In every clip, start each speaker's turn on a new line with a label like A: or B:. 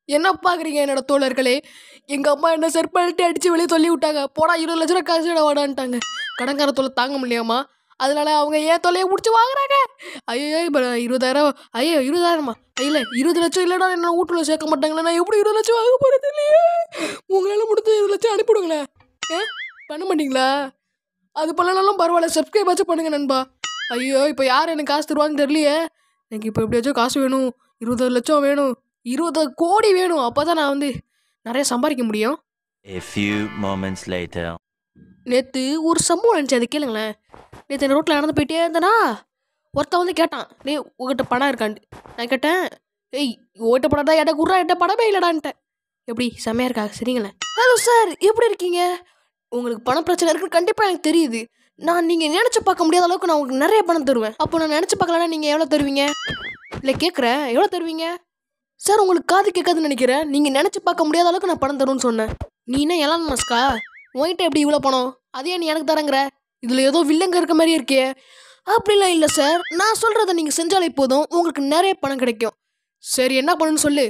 A: என்ன பார்க்குறீங்க என்னோட தோழர்களே எங்கள் அம்மா என்ன செருப்பழுட்டி அடித்து வெளியே சொல்லி விட்டாங்க போடா இருபது லட்ச ரூபா காசு விட வாடான்ட்டாங்க கடன்கார தொல்லை தாங்க முடியாமா அதனால அவங்க ஏன் தொல்லையை பிடிச்சி வாங்குறாங்க ஐயோ இப்போ இருபதாயிரம் ஐயோ இருபதாயிரமா இல்லை இருபது லட்சம் இல்லைடா என்ன வீட்டுல சேர்க்க மாட்டாங்களே நான் எப்படி இருபது லட்சம் வாங்க போகிறது இல்லையே உங்களால் முடிஞ்ச இருபது லட்சம் அனுப்பிவிடுங்களேன் ஏ பண்ண மாட்டீங்களா அது பண்ணனாலும் பரவாயில்ல சப்ஸ்கிரைப் ஆச்சும் பண்ணுங்க நண்பா ஐயோ இப்போ யார் எனக்கு காசு தருவாங்கன்னு தெரியலையே எனக்கு இப்போ எப்படியாச்சும் காசு வேணும் இருபது லட்சம் வேணும் இருபது கோடி வேணும் அப்போ தான் நான் வந்து நிறைய சம்பாதிக்க முடியும்
B: A few moments later.
A: நேற்று ஒரு சம்பவம் நினச்சி அது கேளுங்களேன் நேற்று ரோட்டில் நடந்து போயிட்டே இருந்தேனா ஒருத்தன் வந்து கேட்டான் டேய் உங்ககிட்ட பணம் இருக்கான்ட்டு நான் கேட்டேன் ஏய் உங்ககிட்ட பணம் தான் எனக்கு உட்றா என்கிட்ட பணமே இல்லைடான்ட்டேன் எப்படி செம்மையாக இருக்கா சரிங்களேன் ஹலோ சார் எப்படி இருக்கீங்க உங்களுக்கு பண பிரச்சனை இருக்கு கண்டிப்பாக எனக்கு தெரியுது நான் நீங்கள் நினச்சி பார்க்க முடியாத அளவுக்கு நான் உங்களுக்கு நிறைய பணம் தருவேன் அப்போ நான் நினச்சி பார்க்கலன்னா நீங்கள் எவ்வளோ தருவீங்க இல்லை கேட்குறேன் எவ்வளோ தருவீங்க சார் உங்களுக்கு காது கேட்காதுன்னு நினைக்கிறேன் நீங்கள் நினச்சி பார்க்க முடியாத அளவுக்கு நான் பணம் தருவேன்னு சொன்னேன் நீ என்ன எலான் மஸ்கா உன்கிட்ட எப்படி இவ்வளோ பணம் அதே நீ எனக்கு தரங்கிற இதில் ஏதோ வில்லங்க இருக்க மாதிரியே இருக்கே அப்படிலாம் இல்லை சார் நான் சொல்கிறத நீங்கள் செஞ்சாலே போதும் உங்களுக்கு நிறைய பணம் கிடைக்கும் சரி என்ன பண்ணுன்னு சொல்லு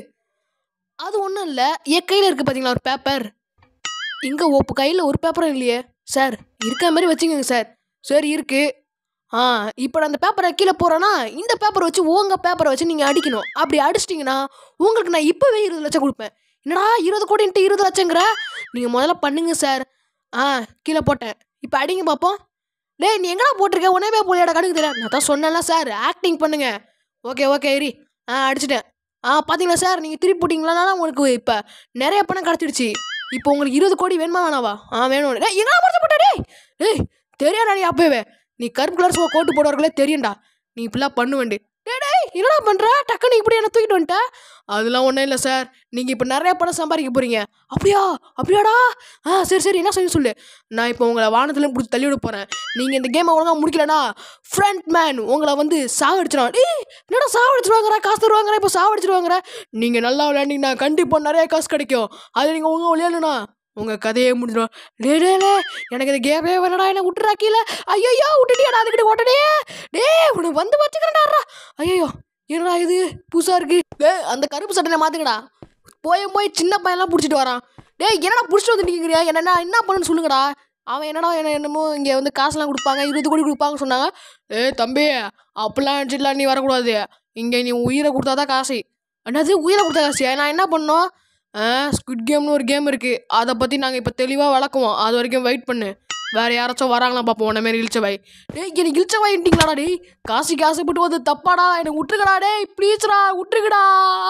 A: அது ஒன்றும் இல்லை என் கையில் இருக்குது பார்த்தீங்களா ஒரு பேப்பர் இங்கே ஒப்பு கையில் ஒரு பேப்பரும் இல்லையே சார் இருக்கிற மாதிரி வச்சுக்கோங்க சார் சரி இருக்கு ஆ இப்போ நான் அந்த பேப்பரை கீழே போகிறேன்னா இந்த பேப்பரை வச்சு உங்கள் பேப்பரை வச்சு நீங்கள் அடிக்கணும் அப்படி அடிச்சிட்டிங்கன்னா உங்களுக்கு நான் இப்போவே இருபது லட்சம் கொடுப்பேன் என்னடா இருபது கோடின்ட்டு இருபது லட்சங்கிற நீங்கள் முதல்ல பண்ணுங்க சார் ஆ கீழே போட்டேன் இப்போ அடிங்க பார்ப்போம் டேய் நீ எங்கடா போட்டிருக்க உடனே போலியாடா கணக்கு தெரியல நான் தான் சொன்னேன்ல சார் ஆக்டிங் பண்ணுங்க ஓகே ஓகே இரி ஆ அடிச்சிட்டேன் ஆ பார்த்தீங்களா சார் நீங்கள் திருப்பி போட்டிங்களானால உங்களுக்கு இப்போ நிறைய பணம் கிடச்சிடுச்சு இப்போ உங்களுக்கு இருபது கோடி வேணுமா வேணாவா ஆ வேணும் டேய் எங்கடா போட்டு போட்டா டேய் டேய் தெரியாடா நீ அப்பவே நீ கருப்பு கலர் சும்மா கோட்டு போடுவார்களே தெரியும்டா நீ இப்படிலாம் பண்ணுவேண்டி டேய் டேய் என்னடா பண்ணுற டக்குன்னு இப்படி என்ன தூக்கிட்டு வந்துட்ட அதெல்லாம் ஒன்றும் இல்லை சார் நீங்கள் இப்போ நிறைய பணம் சம்பாதிக்க போகிறீங்க அப்படியா அப்படியாடா ஆ சரி சரி என்ன சொல்லி சொல்லு நான் இப்போ உங்களை வானத்துல பிடிச்சி தள்ளி விட போகிறேன் நீங்கள் இந்த கேமை ஒழுங்காக முடிக்கலனா ஃப்ரண்ட் மேன் உங்களை வந்து சாவடிச்சிடும் டேய் என்னடா சாவடிச்சிருவாங்கடா காசு தருவாங்கடா இப்போ சாவடிச்சிருவாங்கடா நீங்கள் நல்லா விளையாண்டிங்கன்னா கண்டிப்பாக நிறைய காசு கிடைக்கும் அது நீங்கள் ஒழுங்காக விளையாடணும்னா உங்கள் கதையே முடிஞ்சிடும் டே டே டே எனக்கு இந்த கேமே வேணடா என்ன விட்டுறா கீழே ஐயோ விட்டுட்டியாடா அதுக்கிட்ட உடனே டே உனக்கு வந்து வச்சுக்கிறேன்டா ஐயோ என்னடா இது புதுசாக இருக்கு டே அந்த கருப்பு சட்டனை மாற்றுங்கடா போய் போய் சின்ன பையன்லாம் பிடிச்சிட்டு வரான் டேய் என்னடா பிடிச்சிட்டு வந்து நிற்கிறியா என்ன என்ன பண்ணுன்னு சொல்லுங்கடா அவன் என்னடா என்ன என்னமோ இங்கே வந்து காசுலாம் கொடுப்பாங்க இருபது கோடி கொடுப்பாங்கன்னு சொன்னாங்க ஏய் தம்பி அப்படிலாம் நினச்சிடலாம் நீ வரக்கூடாது இங்கே நீ உயிரை கொடுத்தா தான் காசு என்னது உயிரை கொடுத்தா காசு நான் என்ன பண்ணோம் ஸ்குட் கேம்னு ஒரு கேம் இருக்குது அதை பற்றி நாங்கள் இப்போ தெளிவாக விளக்குவோம் அது வரைக்கும் வெயிட் பண்ணு வேறு யாராச்சும் வராங்களா பார்ப்போம் உன்ன மாரி இழிச்ச வாய் டேய் எனக்கு இழிச்ச வாயிட்டீங்களாடா டேய் காசுக்கு ஆசைப்பட்டு வந்து தப்பாடா எனக்கு விட்டுருக்கடா டேய் ப்ளீஸ்டா விட்டுருக்கடா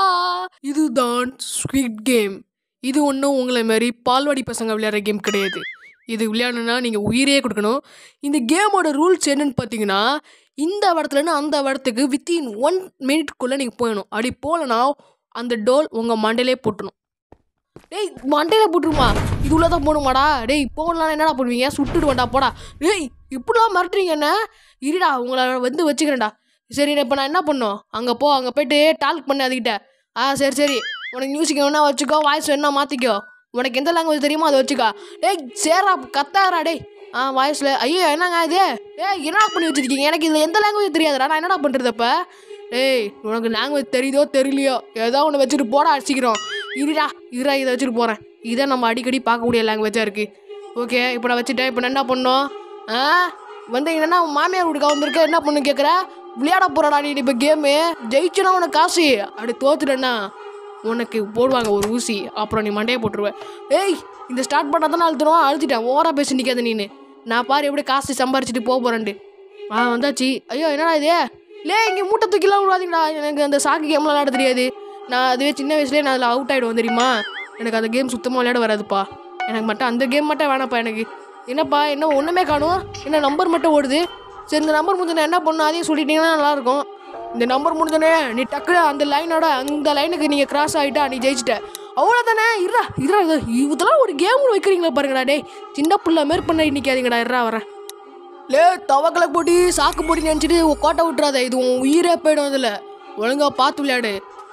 A: இதுதான் ஸ்வீட் கேம் இது ஒன்றும் உங்களை மாதிரி பால்வாடி பசங்க விளையாடுற கேம் கிடையாது இது விளையாடணும்னா நீங்கள் உயிரே கொடுக்கணும் இந்த கேமோட ரூல்ஸ் என்னன்னு பார்த்தீங்கன்னா இந்த இடத்துலன்னு அந்த இடத்துக்கு வித்தின் ஒன் மினிட்குள்ளே நீங்கள் போயிடணும் அப்படி போகலனா அந்த டோல் உங்கள் மண்டையிலே போட்டுரும் டேய் மண்டையில போட்டுருமா இது உள்ள தான் போகணுமாடா டேய் போகலாம் என்னடா பண்ணுவீங்க சுட்டுடுவேன்டா போடா டேய் இப்படிலாம் மிரட்டுறீங்க என்ன இருடா உங்களை வந்து வச்சுக்கிறேன்டா சரி இப்போ நான் என்ன பண்ணோம் அங்கே போ அங்கே போயிட்டு டால்க் பண்ணு அதுக்கிட்ட ஆ சரி சரி உனக்கு மியூசிக் வேணா வச்சுக்கோ வாய்ஸ் வேணா மாற்றிக்கோ உனக்கு எந்த லாங்குவேஜ் தெரியுமோ அதை வச்சுக்கோ டேய் சேரா கத்தாரா டேய் ஆ வாய்ஸில் ஐயோ என்னங்க இது டேய் என்னடா பண்ணி வச்சிருக்கீங்க எனக்கு இதில் எந்த லாங்குவேஜ் தெரியாதுடா நான் என்னடா பண்ணுறது அப்போ டேய் உனக்கு லாங்குவேஜ் தெரியுதோ தெரியலையோ ஏதோ ஒன்று வச்சுட்டு போடா அடிச்சிக்கிறோம் இருடா இருடா இதை வச்சுட்டு போகிறேன் இதை நம்ம அடிக்கடி பார்க்கக்கூடிய லாங்குவேஜாக இருக்குது ஓகே இப்போ நான் வச்சுட்டேன் இப்போ நான் என்ன பண்ணோம் ஆ வந்து என்னன்னா உன் மாமியார் வீட்டுக்கு வந்திருக்க என்ன பண்ணு கேட்குற விளையாட போறடா நீ இப்போ கேமு ஜெயிச்சுனா உனக்கு காசு அப்படி தோத்துட்டேன்னா உனக்கு போடுவாங்க ஒரு ஊசி அப்புறம் நீ மண்டையை போட்டுருவ ஏய் இந்த ஸ்டார்ட் பண்ணால் தானே அழுத்துருவோம் அழுத்திட்டேன் ஓவரா பேசி நிற்காத நீனு நான் பாரு எப்படி காசு சம்பாரிச்சிட்டு போக போகிறேன்ட்டு ஆ வந்தாச்சு ஐயோ என்னடா இது லே இங்கே மூட்டை தூக்கிலாம் விடாதீங்கடா எனக்கு அந்த சாக்கு கேம்லாம் விளையாட தெரியாது நான் அதுவே சின்ன வயசுலேயே நான் அதில் அவுட் ஆகிடுவேன் தெரியுமா எனக்கு அந்த கேம் சுத்தமாக விளையாட வராதுப்பா எனக்கு மட்டும் அந்த கேம் மட்டும் வேணாப்பா எனக்கு என்னப்பா என்ன ஒன்றுமே காணும் என்ன நம்பர் மட்டும் ஓடுது சரி இந்த நம்பர் முடிஞ்ச நான் என்ன பண்ணணும் அதையும் சொல்லிட்டீங்கன்னா நல்லாயிருக்கும் இந்த நம்பர் முடிஞ்சனே நீ டக்குனு அந்த லைனோட அந்த லைனுக்கு நீங்கள் கிராஸ் ஆகிட்டா நீ ஜெயிச்சிட்ட அவ்வளோதானே இருடா இருடா இது இதெல்லாம் ஒரு கேம் வைக்கிறீங்களா பாருங்கடா டேய் சின்ன புள்ள மாரி பண்ண நிற்காதீங்கடா இருடா வரேன் லே தவக்கலை போட்டி சாக்கு போட்டி நினச்சிட்டு கோட்டை விட்டுறாத இது உன் உயிரே போயிடும் அதில் ஒழுங்கா பார்த்து விளையாடு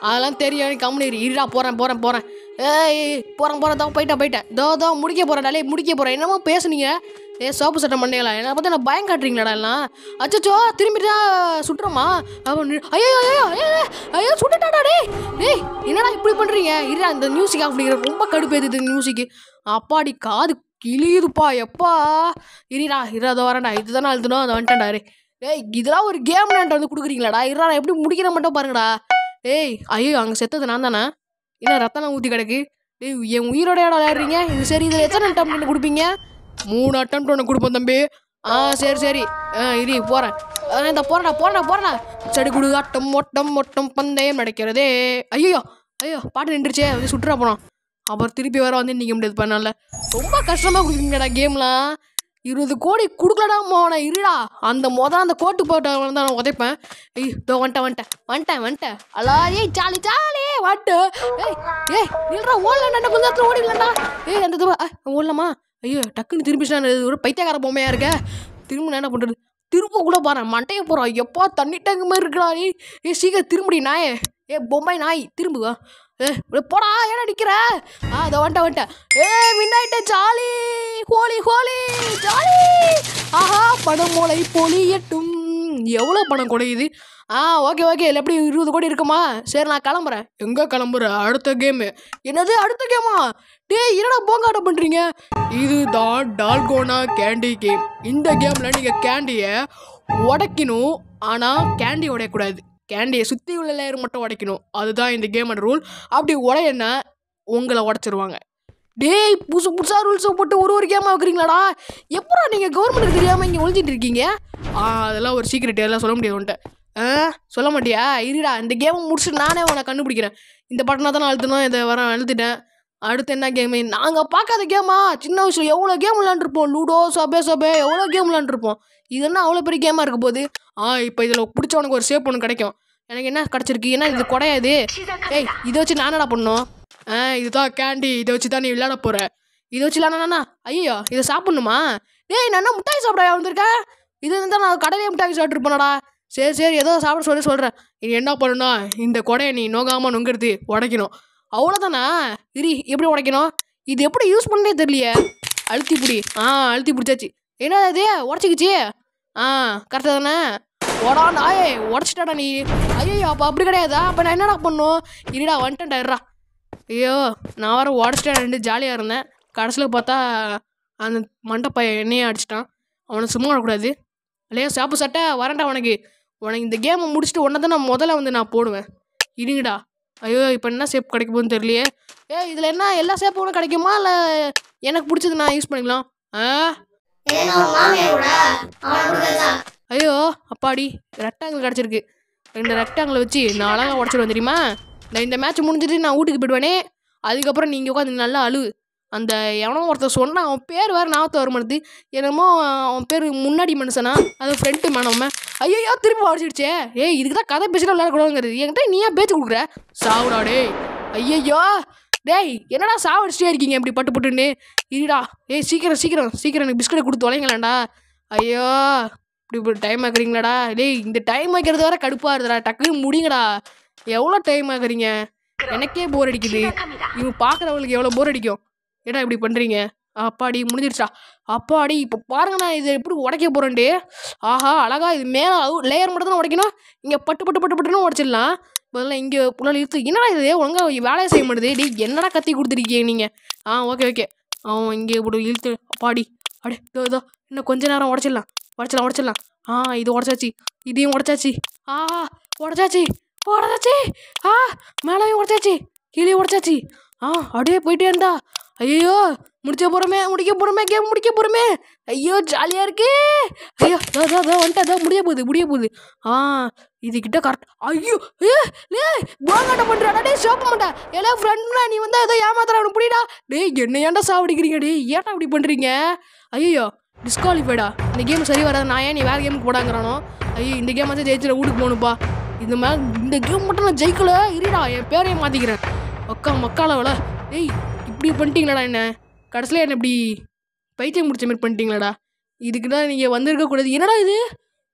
A: அதெல்லாம் தெரியும் எனக்கு கம்முனு இரு இருடா போகிறேன் போகிறேன் போகிறேன் ஏய் போகிறேன் போகிறேன் தான் போயிட்டேன் போயிட்டேன் தோ தோ முடிக்க போகிறேன் டாலே முடிக்க போகிறேன் என்னமோ பேசுனீங்க ஏ சோப்பு சட்டம் பண்ணீங்களா என்ன பார்த்து என்ன பயம் காட்டுறீங்களாடா எல்லாம் அச்சச்சோ திரும்பி தான் சுட்டுறோமா அவன் நி- ஐயோ ஐயோ ஐயோ ஐயோ சுட்டுட்டாடா டேய் டேய் என்னடா இப்படி பண்ணுறீங்க இருடா இந்த மியூசிக் ஆஃப் பண்ணிக்கிற ரொம்ப கடுப்பேது இந்த மியூசிக்கு அப்பாடி காது கிளியுதுப்பா எப்பா இருடா இரு அதை வரேன்டா இதுதானே அழுத்தணும் அதை வந்துட்டேன்டா டேய் இதெல்லாம் ஒரு கேம் வந்து கொடுக்குறீங்களாடா இருடா நான் எப்படி முடிக்கிற மட்டும் பாருங்கடா டேய் ஐயோ அங்கே செத்தது நான் தானே என்ன ரத்தம்லாம் ஊற்றி கிடக்கு டேய் என் உயிரோட இடம் விளையாடுறீங்க இது சரி இதில் எத்தனை அட்டம் பண்ணி கொடுப்பீங்க மூணு அட்டம் ஒன்று கொடுப்போம் தம்பி ஆ சரி சரி ஆ இரு போகிறேன் இந்த போறேன்டா போறேன்டா போறேன்டா செடி குடு ஆட்டம் மொட்டம் மொட்டம் பந்தயம் நடக்கிறதே ஐயோ ஐயோ பாட்டு நின்றுச்சே வந்து சுற்றுலா போனோம் அப்புறம் திருப்பி வர வந்து நிற்க முடியாது பண்ணல ரொம்ப கஷ்டமாக கொடுக்குறீங்கடா கேம்லாம் இருபது கோடி கொடுக்கலடா மோன இருடா அந்த மொதல் அந்த கோட்டு போட்டவன் தான் நான் உதைப்பேன் ஐய் இதோ வந்துட்டேன் வந்துட்டேன் வந்துட்டேன் வந்துட்டேன் அல்லா ஏய் ஜாலி ஜாலி வாட்டு ஏய் ஏய் நில்றா ஓடலண்டா கொஞ்ச நேரத்தில் ஓடிடலாம்டா ஏய் அந்த இதுவா ஓடலாமா ஐயோ டக்குன்னு திரும்பிச்சுனா ஒரு பைத்தியக்கார பொம்மையா இருக்க திரும்ப நான் என்ன பண்ணுறது திரும்ப கூட பாறேன் மண்டைய போகிறான் எப்பா தண்ணி டேங்கு மாதிரி இருக்கடா நீ ஏ சீக்கிரம் திரும்படி நாயே ஏ பொம்மை நாய் திரும்புவா ஏ இப்படி போடா ஏன்னா நிற்கிற ஆ அதை வந்துட்டேன் வந்துட்டேன் ஏ மின்னாயிட்ட ஜாலி ஹோலி ஹோலி ஜாலி ஆஹா பணம் மூளை பொலியட்டும் எவ்வளோ பணம் குறையுது ஆ ஓகே ஓகே இல்லை எப்படி இருபது கோடி இருக்குமா சரி நான் கிளம்புறேன் எங்கே கிளம்புற அடுத்த கேமு என்னது அடுத்த கேமா டேய் என்னடா போங்காட்டம் பண்ணுறீங்க இதுதான் டால்கோனா கேண்டி கேம் இந்த கேமில் நீங்கள் கேண்டியை உடைக்கணும் ஆனால் கேண்டி உடையக்கூடாது கேண்டியை சுற்றி உள்ள லேயர் மட்டும் உடைக்கணும் அதுதான் இந்த கேமோட ரூல் அப்படி உடையன்னா உங்களை உடச்சிருவாங்க டேய் புதுசு புதுசாக ரூல்ஸை போட்டு ஒரு ஒரு கேமாக வைக்கிறீங்களாடா எப்படா நீங்கள் கவர்மெண்ட் தெரியாமல் இங்கே ஒழிச்சிட்டு இருக்கீங்க ஆ அதெல்லாம் ஒரு சீக்ரெட் எல்லாம் சொல்ல முடியாது உன்ட்ட ஆ சொல்ல மாட்டியா இருடா இந்த கேமை முடிச்சுட்டு நானே உன்னை கண்டுபிடிக்கிறேன் இந்த பட்டனை தான் நான் அழுத்தணும் இதை வர அழுத்திட்டேன் அடுத்து என்ன கேமு நாங்கள் பார்க்காத கேமா சின்ன வயசில் எவ்வளோ கேம் விளாண்டுருப்போம் லூடோ சபே சபே எவ்வளோ கேம் விளாண்டுருப்போம் இது என்ன அவ்வளோ பெரிய கேமாக இருக்க போகுது ஆ இப்போ இதில் பிடிச்சவனுக்கு ஒரு சேப் ஒன்று கிடைக்கும் எனக்கு என்ன கிடச்சிருக்கு ஏன்னா இது குடையாது ஏய் இதை வச்சு நான் என்னடா பண்ணணும் ஆ இதுதான் கேண்டி இதை வச்சு தான் நீ விளையாட போகிற இதை வச்சு விளாட்னா ஐயோ இதை சாப்பிட்ணுமா டேய் நான் என்ன முட்டாய் சாப்பிட வந்திருக்கேன் இது இருந்தால் நான் கடையிலே முட்டாய் சாப்பிட்ருப்பேனடா சரி சரி ஏதோ சாப்பிட சொல்லி சொல்கிறேன் நீ என்ன பண்ணணும்னா இந்த கொடையை நீ நோகாமல் நுங்கிறது உடைக்கணும் அவ்வளோதானா இரி எப்படி உடைக்கணும் இது எப்படி யூஸ் பண்ணே தெரியலையே அழுத்தி பிடி ஆ அழுத்தி பிடிச்சாச்சு என்ன இது உடச்சிக்கிச்சு ஆ கரெக்டாக தானே உடா நாயே உடச்சிட்டாடா நீ ஐயோ அப்போ அப்படி கிடையாதா அப்போ நான் என்னடா பண்ணும் இருடா வந்துட்டேன்டா இருடா ஐயோ நான் வர உடச்சிட்டேன் ரெண்டு ஜாலியாக இருந்தேன் கடைசியில் பார்த்தா அந்த மண்டப்பையன் என்னையே அடிச்சிட்டான் அவனை சும்மா விடக்கூடாது இல்லையா சாப்பு சட்டை வரேன்டா உனக்கு உனக்கு இந்த கேமை முடிச்சுட்டு உன்னை தான் நான் முதல்ல வந்து நான் போடுவேன் இருங்கடா ஐயோ இப்போ என்ன சேப் கிடைக்க போகுதுன்னு தெரியலையே ஏ இதில் என்ன எல்லா சேப்பும் உனக்கு கிடைக்குமா இல்லை எனக்கு பிடிச்சது நான் யூஸ் பண்ணிக்கலாம் ஆ ஐயோ அப்பாடி ரெக்டாங்கிள் கிடச்சிருக்கு ரெண்டு ரெக்டாங்கிளை வச்சு நான் அழகாக உடச்சிடுவேன் தெரியுமா நான் இந்த மேட்ச் முடிஞ்சிட்டு நான் வீட்டுக்கு போயிடுவேனே அதுக்கப்புறம் நீங்கள் உட்காந்து நல்லா அழு அந்த எவனோ ஒருத்தர் சொன்னான் அவன் பேர் வேறு நாற்று வர மாட்டுது என்னமோ அவன் பேர் முன்னாடி மனுஷனா அது ஃப்ரெண்டு மேனவன் ஐயோ திருப்பி உடச்சிடுச்சே ஏய் இதுக்கு தான் கதை பேசினா விளையாடக்கூடாதுங்கிறது என்கிட்ட நீ ஏன் பேச்சு கொடுக்குற சாவுடா டேய் ஐயையோ டேய் என்னடா சாவடிச்சிட்டே இருக்கீங்க இப்படி பட்டு பட்டுன்னு இருடா ஏய் சீக்கிரம் சீக்கிரம் சீக்கிரம் எனக்கு பிஸ்கட்டை கொடுத்து தொலைங்களேன்டா ஐயோ இப்படி இப்படி டைம் ஆக்குறீங்களாடா டேய் இந்த டைம் ஆக்கிறது வேற கடுப்பாக இருக்குதுடா டக்குன்னு முடிங்கடா எவ்வளோ டைம் ஆக்குறீங்க எனக்கே போர் அடிக்குது இவங்க பார்க்குறவங்களுக்கு எவ்வளோ போர் அடிக்கும் ஏடா இப்படி பண்ணுறீங்க அப்பாடி முடிஞ்சிருச்சா அப்பாடி இப்போ பாருங்க நான் இதை எப்படி உடைக்க போகிறேன்டே ஆஹா அழகா இது மேலே லேயர் மட்டும் தான் உடைக்கணும் இங்கே பட்டு பட்டு பட்டு பட்டுன்னு உடச்சிடலாம் முதல்ல இங்கே புள்ளால் இழுத்து என்னடா இது ஒழுங்கா வேலையை செய்ய மாட்டேது டேய் என்னடா கத்தி கொடுத்துருக்கீங்க நீங்கள் ஆ ஓகே ஓகே அவன் இங்கே இப்படி இழுத்து பாடி அடே இதோ இதோ இன்னும் கொஞ்ச நேரம் உடச்சிடலாம் உடச்சிடலாம் உடச்சிடலாம் ஆ இது உடச்சாச்சு இதையும் உடச்சாச்சு ஆ உடச்சாச்சு உடச்சாச்சு ஆ மேலேயும் உடச்சாச்சு கீழே உடச்சாச்சு ஆ அப்படியே போயிட்டே இருந்தா ஐயோ முடிச்ச போகிறோமே முடிக்க போகிறோமே கேம் முடிக்க போகிறோமே ஐயோ ஜாலியாக இருக்கு ஐயோ தோ தோ தோ வந்துட்டா தோ முடிய போகுது முடிய போகுது ஆ இதுகிட்ட கரெக்ட் ஐயோ ஏ லே போங்காட்ட பண்ணுறாடா டேய் சோப்ப மாட்டா ஏலே ஃப்ரெண்ட்னா நீ வந்து ஏதோ ஏமாத்துற அவனு புரியுடா டேய் என்ன ஏன்டா சாவடிக்கிறீங்க டேய் ஏன்டா இப்படி பண்ணுறீங்க ஐயோ டிஸ்குவாலிஃபைடா இந்த கேம் சரி வராது நான் ஏன் நீ வேறு கேமுக்கு போடாங்கிறானோ ஐயோ இந்த கேம் வந்து ஜெயிச்சிட வீட்டுக்கு போகணுப்பா இந்த மாதிரி இந்த கேம் மட்டும் நான் ஜெயிக்கல இருடா என் பேரையே மாற்றிக்கிறேன் அக்கா மக்காளவள டேய் இப்படி பண்ணிட்டீங்களாடா என்ன கடைசியில் என்ன இப்படி பைத்தியம் முடிச்ச மாதிரி பண்ணிட்டீங்களாடா இதுக்கு தான் நீங்கள் வந்திருக்க கூடாது என்னடா இது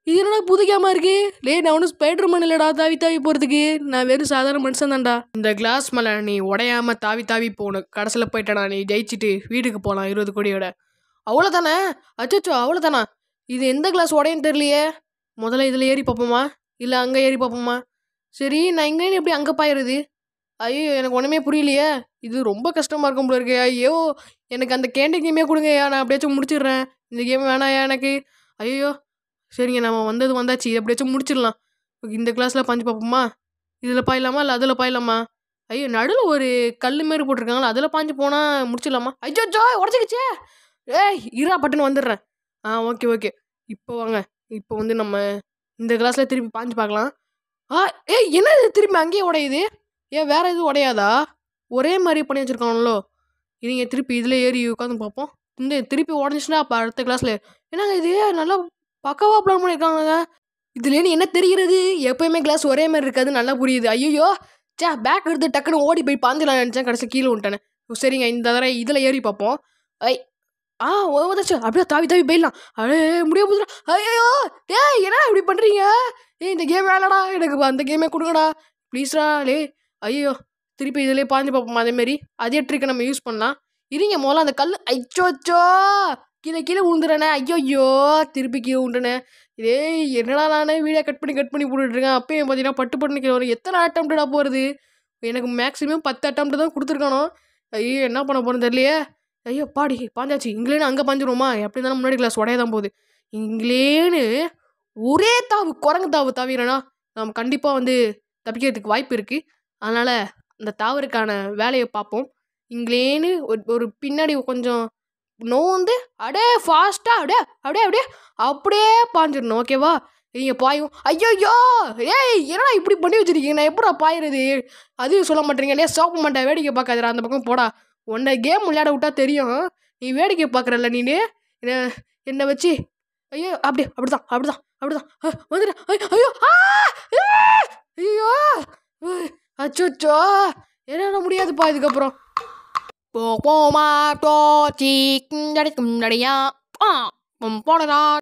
A: இது என்னடா புது கேமா இருக்கு லே நான் ஒன்றும் ஸ்பைடர் மேன் இல்லடா தாவி தாவி போகிறதுக்கு நான் வெறும் சாதாரண மனுஷன் தான்டா இந்த கிளாஸ் மேலே நீ உடையாம தாவி தாவி போகணும் கடைசியில் போயிட்டடா நீ ஜெயிச்சிட்டு வீட்டுக்கு போகலாம் இருபது கோடியோட அவ்வளோதானே அச்சோ அவ்வளோதானா இது எந்த கிளாஸ் உடையன்னு தெரியலையே முதல்ல இதில் ஏறி பார்ப்போமா இல்லை அங்கே ஏறி பார்ப்போமா சரி நான் இங்கே எப்படி அங்கே பாயிறது ஐயோ எனக்கு ஒன்றுமே புரியலையே இது ரொம்ப கஷ்டமாக இருக்கும் போல இருக்கு ஐயோ எனக்கு அந்த கேண்டி கேமே கொடுங்கய்யா நான் அப்படியாச்சும் முடிச்சிடுறேன் இந்த கேம் வேணாயா எனக்கு ஐயோ சரிங்க நம்ம வந்தது வந்தாச்சு இதை எப்படியாச்சும் முடிச்சிடலாம் இந்த கிளாஸில் பாஞ்சு பார்ப்போமா இதில் பாயலாமா இல்லை அதில் பாயலாமா ஐயோ நடுவில் ஒரு கல் மாரி போட்டிருக்காங்களா அதில் பாஞ்சு போனால் முடிச்சிடலாமா ஐயோ ஜோ உடச்சிக்கிச்சே ஏய் இரா பட்டுன்னு வந்துடுறேன் ஆ ஓகே ஓகே இப்போ வாங்க இப்போ வந்து நம்ம இந்த கிளாஸில் திருப்பி பாஞ்சு பார்க்கலாம் ஆ ஏய் என்ன இது திரும்பி அங்கேயே உடையுது ஏன் வேற எதுவும் உடையாதா ஒரே மாதிரி பண்ணி வச்சுருக்காங்களோ இவங்க திருப்பி இதில் ஏறி உட்காந்து பார்ப்போம் இந்த திருப்பி உடஞ்சிச்சுன்னா அப்போ அடுத்த கிளாஸில் என்னங்க இது நல்லா பக்காவாக பிளான் பண்ணியிருக்காங்க இதுலேருந்து என்ன தெரிகிறது எப்பயுமே கிளாஸ் ஒரே மாதிரி இருக்காது நல்லா புரியுது ஐயோ சே பேக் எடுத்து டக்குன்னு ஓடி போய் பாந்துலாம் நினச்சேன் கடைசி கீழே விட்டேனே சரிங்க இந்த தடவை இதில் ஏறி பார்ப்போம் ஐ ஆ வந்துச்சு அப்படியே தாவி தாவி போயிடலாம் அடே முடிய போதுடா ஐயோ டேய் என்னடா இப்படி பண்ணுறீங்க ஏய் இந்த கேம் வேணாடா எனக்கு அந்த கேமே கொடுங்கடா ப்ளீஸ்டா லே ஐயோ திருப்பி இதிலே பாஞ்சு பார்ப்போம் அதேமாரி அதே ட்ரிக்கை நம்ம யூஸ் பண்ணலாம் இருங்க முதல்ல அந்த கல் ஐச்சோச்சோ கீழே கீழே விழுந்துறேனே ஐயோ திருப்பி கீழே விழுந்துனே டேய் என்னடா நானே வீடியோ கட் பண்ணி கட் பண்ணி போட்டுட்ருக்கேன் அப்பயும் பார்த்தீங்கன்னா பட்டு பட்டு கீழே வரும் எத்தனை அட்டம்ப்டா போகிறது எனக்கு மேக்ஸிமம் பத்து அட்டம்ப்ட் தான் கொடுத்துருக்கானோ ஐயோ என்ன பண்ண போகிறேன் தெரியலையே ஐயோ பாடி பாஞ்சாச்சு இங்கிலேன்னு அங்கே பாஞ்சிருவோமா எப்படி இருந்தாலும் முன்னாடி கிளாஸ் உடைய தான் போகுது இங்கிலேன்னு ஒரே தாவு குரங்கு தாவு தாவிரனா நம்ம கண்டிப்பாக வந்து தப்பிக்கிறதுக்கு வாய்ப்பு இருக்குது அதனால் அந்த தாவருக்கான வேலையை பார்ப்போம் இங்கிலேன்னு ஒரு ஒரு பின்னாடி கொஞ்சம் நோந்து அடே ஃபாஸ்ட்டாக அப்படியே அப்படியே அப்படியே அப்படியே பாஞ்சிடணும் ஓகேவா நீங்கள் பாயும் ஐயோ ஏய் என்னடா இப்படி பண்ணி வச்சிருக்கீங்க நான் எப்படா பாயிறது அதையும் சொல்ல மாட்டேறீங்க இல்லையா சாப்பிட மாட்டேன் வேடிக்கை பார்க்காதடா அந்த பக்கம் போடா உன்னை கேம் விளையாட விட்டா தெரியும் நீ வேடிக்கை பார்க்குறல்ல நீனு என்ன என்னை வச்சு ஐயோ அப்படி அப்படிதான் அப்படிதான் அப்படிதான் அஹ், வந்துடு ஐ- ஐயோ ஆ! ஆ! ஐயோ அச்சோச்சோ என்னால முடியாதுப்பா இதுக்கப்புறம் போ போமா டோ சீ டடிக்கும் டடியா ஆ போடா